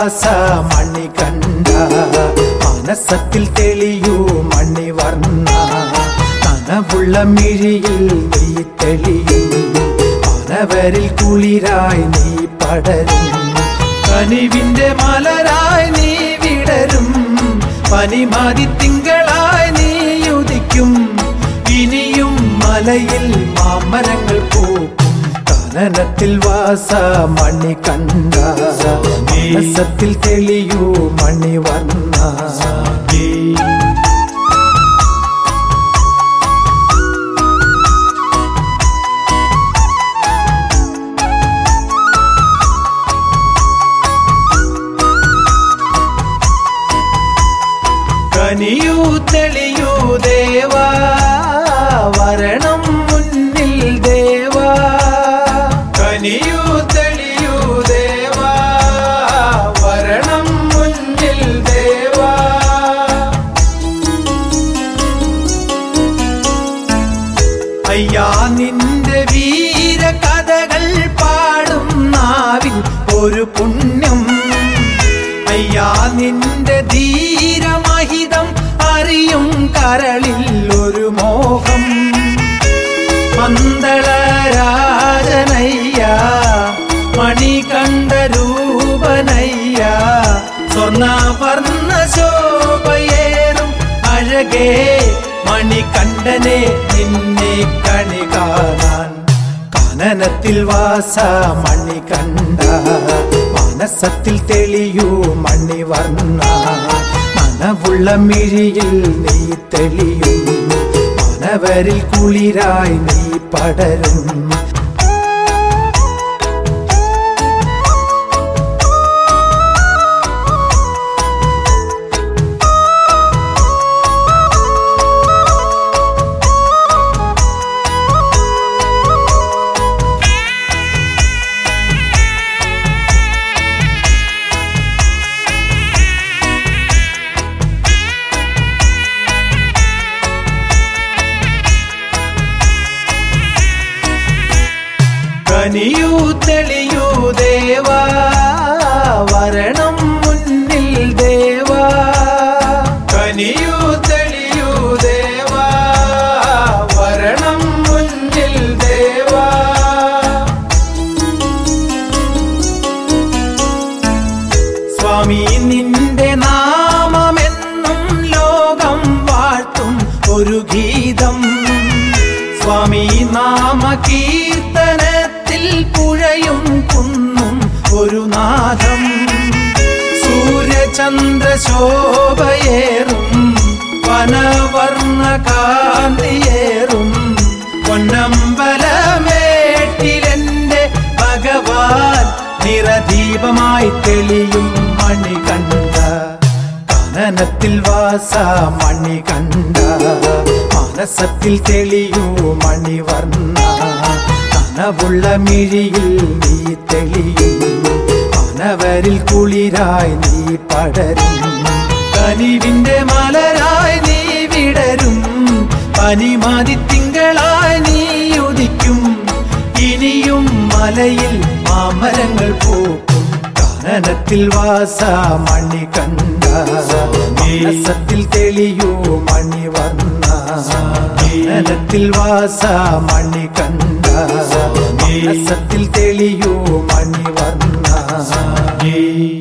വാസ മണി കണ്ട മനസ്സത്തിൽ തെളിയൂ മണി വർണ്ണ കനവുള്ള മിഴിയിൽ നീ തെളിയും മനവരിൽ കുളിരായി നീ പടരും കനിവിന്റെ മലരായി നീ വിടരും പനിമാതി തിങ്കളായി നീ ഉദിക്കും ഇനിയും മലയിൽ മാമരങ്ങൾ പൂക്കും കാനനത്തിൽ വാസ മണി കണ്ട മനസ്സത്തിൽ തെളിയൂ മണി വർണ്ണ കനിയൂ തെളിയൂ ദേവാ വരണം മുന്നിൽ ദേവാ കനിയൂ തെളിയൂ ദേവാ വരണം മുന്നിൽ ദേവാ അയ്യാ നിന്റെ വീര കഥകൾ പാടും നാവിൽ ഒരു പുണ്യം അയ്യാ നിന്റെ ധീരമഹിതം അറിയും കരളിൽ ഒരു മോഹം മന്ദളരാജനയ്യ മണികണ്ഠ രൂപനയ്യ സ്വർണ്ണവർണ്ണ ശോഭയേറും അഴകേ മണികണ്ഠനെ നിന്നെ കണി കാണാൻ കാനനത്തിൽ വാസ മണി കണ്ട മനസ്സത്തിൽ തെളിയൂ മണി വർണ്ണ മനവുള്ള മിഴിയിൽ നീ തെളിയും മനവരിൽ കുളിരായി നീ പടരും കനിയൂ തെളിയൂ ദേവാ വരണം മുന്നിൽ ദേവാ കനിയൂ തെളിയൂ ദേവാ വരണം മുന്നിൽ ദേവാ സ്വാമി നിന്റെ നാമമെന്നും ലോകം വാഴ്ത്തും ഒരു ഗീതം സ്വാമി നാമ കീർത്തനത്തിൽ പുഴയും കുന്നും ഒരു നാദം സൂര്യചന്ദ്ര ശോഭയേറും വനവർണ്ണ കാന്തിയേറും പൊന്നമ്പലമേട്ടിലെന്റെ ഭഗവാൻ നിറദീപമായി തെളിയും മണി കണ്ട കാനനത്തിൽ വാസ മണി കണ്ട മനസ്സത്തിൽ തെളിയൂ മണി വർണ്ണ കനവുള്ള മിഴിയിൽ നീ തെളിയും മനവരിൽ കുളിരായി നീ പടരും കനിവിന്റെ മലരായി നീ വിടരും പനിമാതി തിങ്കളായി നീ ഉദിക്കും ഇനിയും മലയിൽ മാമരങ്ങൾ പൂക്കും കാനനത്തിൽ വാസ മണി കണ്ട മനസ്സത്തിൽ തെളിയൂ മണി വർണ്ണ കാനനത്തിൽ വാസ മണി കണ്ട മനസ്സത്തിൽ തെളിയൂ മണി വർണ്ണ